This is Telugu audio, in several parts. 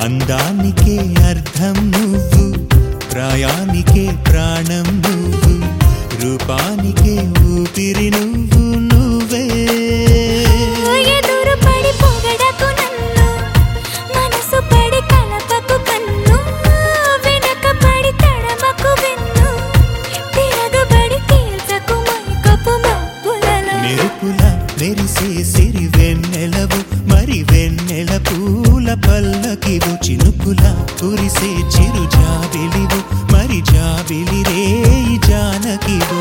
అందానికే అర్థం నువ్వు ప్రాయానికే ప్రాణం నువ్వు రూపానికే ఊపిరి నువ్వు నువ్వే ఎదురు పడి పొగడకు నన్ను మనసు పడి కలపకు కన్ను వెనక పడి తడమకు వెన్ను తిరగబడి తీల్చకు మైకపు మబ్బులలో మెరుపుల మెరిసే సిరి వెన్నెలవు మరి వెన్నెల పూల పల్లకివు చినుకుల కురిసే చిరు జాబిలివు మరి జాబిలి రేయి జానకివు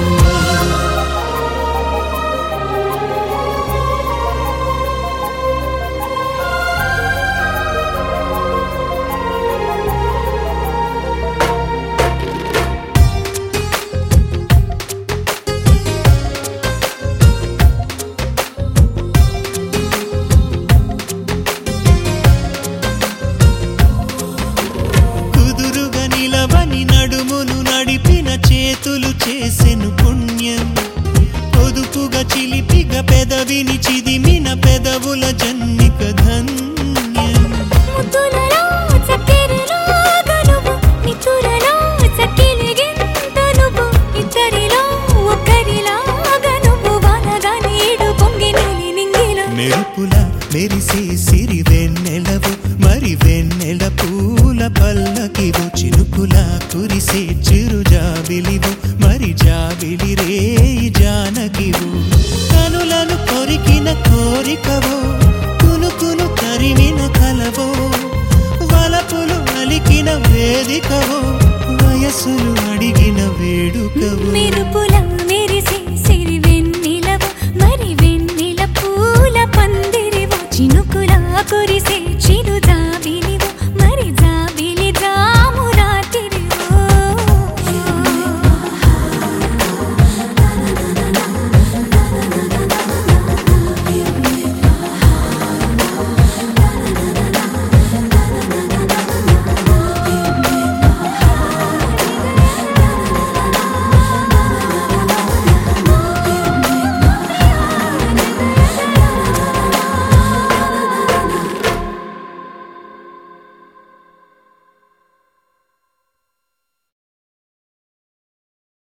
కుదురుగా నిలవని నడుమును నడిపిన చేతులు చేసెను పుణ్యం పొదుపుగా చిలిపిగా పెదవిని చిదిమిన పెదవుల జన్మిక ధన్యం ముద్దులలో చక్కెరలో గనువు నితురలో చక్కిలిగింత నువ్వు ఇద్దరిలో ఒక్కరిలా గనువు వానగా నీడు పొంగి నీలి నింగిలో మెరుపుల మెరిసే సిరి వెన్నెలవు మరి వెన్నెల పూల పల్లకివు చినుకుల కురిసే చిరు జాబిలివు మరి జాబిలి రేయి జానకివు కనులను కొరికిన కోరికవో కునుకును తరిమిన కలవో వలపులు అలికిన వేదికవో వయసులు అడిగిన వేడుకవో మెరుపుల మెరిసే సిరి వెన్నెలవు మరి వెన్నెల పూల పందిరివు చినుకుల కురిసే చిరుదాబి